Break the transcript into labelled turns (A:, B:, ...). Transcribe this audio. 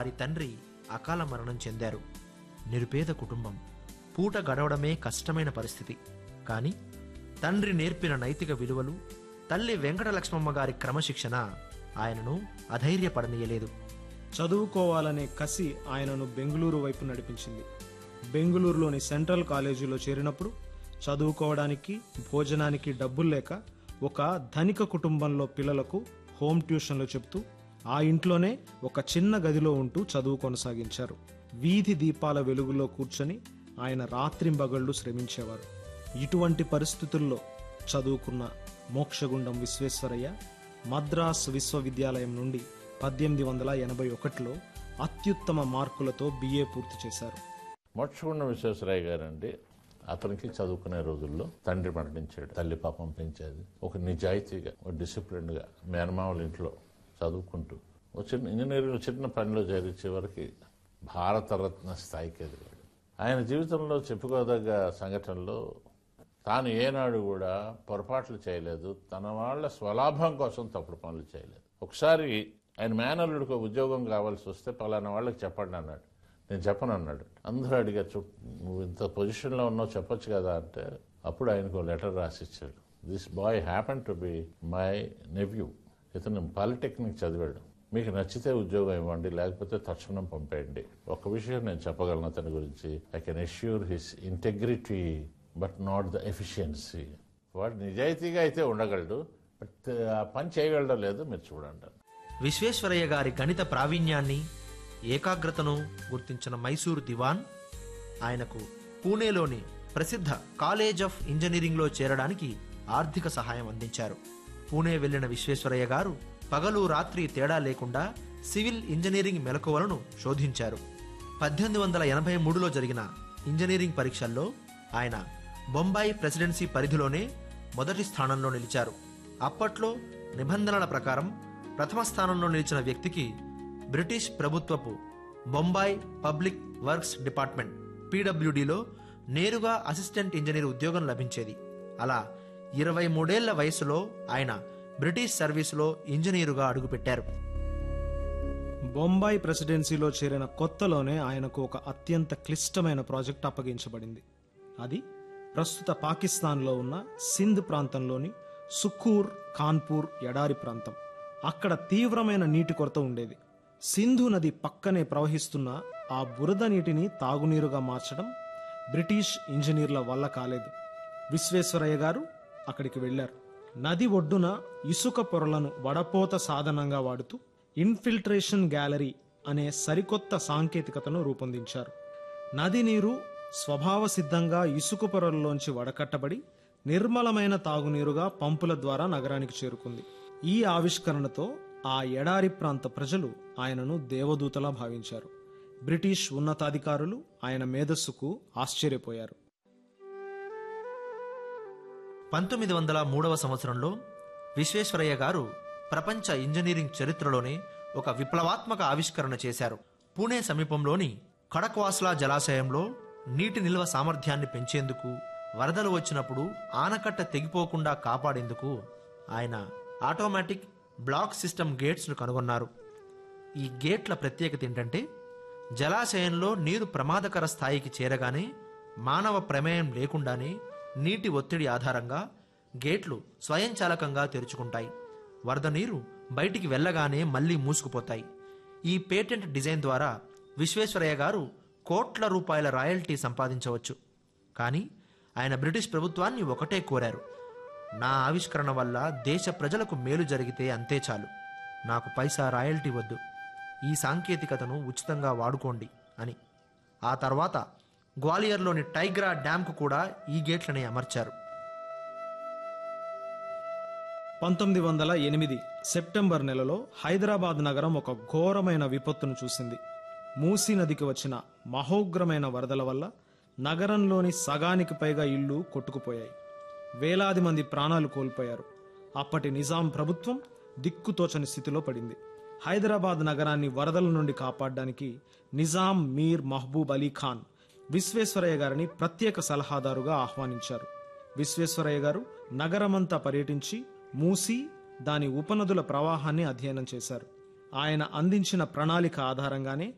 A: వారి తండ్రి అకాల మరణం చెందారు నిరుపేద కుటుంబం పూట గడవడమే కష్టమైన పరిస్థితి కానీ తండ్రి నేర్పిన నైతిక విలువలు తల్లి వెంకటలక్ష్మమ్మ గారి క్రమశిక్షణ ఆయనను అధైర్యపడనీయలేదు
B: చదువుకోవాలనే కసి ఆయనను బెంగళూరు వైపు నడిపించింది బెంగళూరులోని సెంట్రల్ కాలేజీలో చేరినప్పుడు చదువుకోవడానికి భోజనానికి డబ్బులు లేక ఒక ధనిక కుటుంబంలో పిల్లలకు హోమ్ ట్యూషన్లు చెప్తూ ఆ ఇంట్లోనే ఒక చిన్న గదిలో ఉంటూ చదువు కొనసాగించారు వీధి దీపాల వెలుగులో కూర్చొని ఆయన రాత్రింబగళ్ళు శ్రమించేవారు ఇటువంటి పరిస్థితుల్లో చదువుకున్న మోక్షగుండం విశ్వేశ్వరయ్య మద్రాస్ విశ్వవిద్యాలయం నుండి పద్దెనిమిది వందల ఎనభై ఒకటిలో అత్యుత్తమ మార్కులతో బిఏ పూర్తి చేశారు
C: మోక్షగుండం విశ్వేశ్వరయ్య గారు అండి అతనికి చదువుకునే రోజుల్లో తండ్రి మరణించాడు తల్లి పాపం పెంచేది ఒక నిజాయితీగా ఒక డిసిప్లిన్ గా మేనమావుల ఇంట్లో చదువుకుంటూ ఒక చిన్న ఇంజనీరింగ్ చిన్న పనిలో చేరించే వరకు భారతరత్న స్థాయికి ఎదిగాడు ఆయన జీవితంలో చెప్పుకోదగ్గ సంఘటనలో తాను ఏనాడు కూడా పొరపాట్లు చేయలేదు తన వాళ్ళ స్వలాభం కోసం తప్పుడు పనులు చేయలేదు ఒకసారి ఆయన మేనల్లుడికి ఒక ఉద్యోగం కావాల్సి వస్తే పలానా వాళ్ళకి చెప్పండి అన్నాడు నేను చెప్పను అన్నాడు అందరూ అడిగారు "చూ- నువ్వు ఇంత పొజిషన్లో ఉన్నావు చెప్పొచ్చు కదా అంటే అప్పుడు ఆయనకు ఒక లెటర్ రాసిచ్చాడు this boy happen to be my nephew ఇతను పాలిటెక్నిక్ చదివాడు మీకు నచ్చితే ఉద్యోగం ఇవ్వండి లేకపోతే తక్షణం పంపేయండి ఒక విషయం నేను చెప్పగలను అతని గురించి I can assure his integrity but not the efficiency వాడు నిజాయితీగా అయితే ఉండగలడు బట్ ఆ పని చేయగలడో లేదో మీరు చూడండి
A: విశ్వేశ్వరయ్య గారి గణిత ప్రావీణ్యాన్ని ఏకాగ్రతను గుర్తించిన మైసూరు దివాన్ ఆయనకు పూణేలోని ప్రసిద్ధ కాలేజ్ ఆఫ్ ఇంజనీరింగ్లో చేరడానికి ఆర్థిక సహాయం అందించారు పూణే వెళ్లిన విశ్వేశ్వరయ్య గారు పగలు రాత్రి తేడా లేకుండా సివిల్ ఇంజనీరింగ్ మెలకువలను శోధించారు పద్దెనిమిది వందల ఎనభై మూడులో జరిగిన ఇంజనీరింగ్ పరీక్షల్లో ఆయన బొంబాయి ప్రెసిడెన్సీ పరిధిలోనే మొదటి స్థానంలో నిలిచారు అప్పట్లో నిబంధనల ప్రకారం ప్రథమ స్థానంలో నిలిచిన వ్యక్తికి బ్రిటిష్ ప్రభుత్వపు బొంబాయి పబ్లిక్ వర్క్స్ డిపార్ట్మెంట్ పీడబ్ల్యూడిలో నేరుగా అసిస్టెంట్ ఇంజనీర్ ఉద్యోగం లభించేది అలా ఇరవై మూడేళ్ల వయసులో ఆయన బ్రిటిష్ సర్వీసులో ఇంజనీరుగా అడుగుపెట్టారు
B: బొంబాయి ప్రెసిడెన్సీలో చేరిన కొత్తలోనే ఆయనకు ఒక అత్యంత క్లిష్టమైన ప్రాజెక్ట్ అప్పగించబడింది అది ప్రస్తుత పాకిస్తాన్లో ఉన్న సింధ్ ప్రాంతంలోని సుఖూర్ కాన్పూర్ ఎడారి ప్రాంతం అక్కడ తీవ్రమైన నీటి కొరత ఉండేది సింధు నది పక్కనే ప్రవహిస్తున్న ఆ బురద నీటిని తాగునీరుగా మార్చడం బ్రిటిష్ ఇంజనీర్ల వల్ల కాలేదు విశ్వేశ్వరయ్య గారు అక్కడికి వెళ్లారు నది ఒడ్డున ఇసుక పొరలను వడపోత సాధనంగా వాడుతూ ఇన్ఫిల్ట్రేషన్ గ్యాలరీ అనే సరికొత్త సాంకేతికతను రూపొందించారు నది నీరు స్వభావ సిద్ధంగా ఇసుక పొరల్లోంచి వడకట్టబడి నిర్మలమైన తాగునీరుగా పంపుల ద్వారా నగరానికి చేరుకుంది ఈ ఆవిష్కరణతో ఆ ఎడారి ప్రాంత ప్రజలు ఆయనను దేవదూతలా భావించారు బ్రిటిష్ ఉన్నతాధికారులు ఆయన మేధస్సుకు ఆశ్చర్యపోయారు
A: పంతొమ్మిది వందల మూడవ సంవత్సరంలో విశ్వేశ్వరయ్య గారు ప్రపంచ ఇంజనీరింగ్ చరిత్రలోనే ఒక విప్లవాత్మక ఆవిష్కరణ చేశారు పూణే సమీపంలోని ఖడక్వాస్లా జలాశయంలో నీటి నిల్వ సామర్థ్యాన్ని పెంచేందుకు వరదలు వచ్చినప్పుడు ఆనకట్ట తెగిపోకుండా కాపాడేందుకు ఆయన ఆటోమేటిక్ బ్లాక్ సిస్టమ్ గేట్స్ను కనుగొన్నారు ఈ గేట్ల ప్రత్యేకత ఏంటంటే జలాశయంలో నీరు ప్రమాదకర స్థాయికి చేరగానే మానవ ప్రమేయం లేకుండానే నీటి ఒత్తిడి ఆధారంగా గేట్లు స్వయంచాలకంగా తెరుచుకుంటాయి వరద నీరు బయటికి వెళ్ళగానే మళ్ళీ మూసుకుపోతాయి ఈ పేటెంట్ డిజైన్ ద్వారా విశ్వేశ్వరయ్య గారు కోట్ల రూపాయల రాయల్టీ సంపాదించవచ్చు కానీ ఆయన బ్రిటిష్ ప్రభుత్వాన్ని ఒకటే కోరారు నా ఆవిష్కరణ వల్ల దేశ ప్రజలకు మేలు జరిగితే అంతే చాలు నాకు పైసా రాయల్టీ వద్దు ఈ సాంకేతికతను ఉచితంగా వాడుకోండి అని ఆ తర్వాత గ్వాలియర్లోని టైగ్రా డ్యాంకు కూడా ఈ గేట్లని అమర్చారు
B: పంతొమ్మిది వందల ఎనిమిది సెప్టెంబర్ నెలలో హైదరాబాద్ నగరం ఒక ఘోరమైన విపత్తును చూసింది మూసీ నదికి వచ్చిన మహోగ్రమైన వరదల వల్ల నగరంలోని సగానికి పైగా ఇళ్లు కొట్టుకుపోయాయి వేలాది మంది ప్రాణాలు కోల్పోయారు అప్పటి నిజాం ప్రభుత్వం దిక్కుతోచని స్థితిలో పడింది హైదరాబాద్ నగరాన్ని వరదల నుండి కాపాడడానికి నిజాం మీర్ మహబూబ్ అలీ ఖాన్ విశ్వేశ్వరయ్య గారిని ప్రత్యేక సలహాదారుగా ఆహ్వానించారు విశ్వేశ్వరయ్య గారు నగరమంతా పర్యటించి మూసి దాని ఉపనదుల ప్రవాహాన్ని అధ్యయనం చేశారు ఆయన అందించిన ప్రణాళిక ఆధారంగానే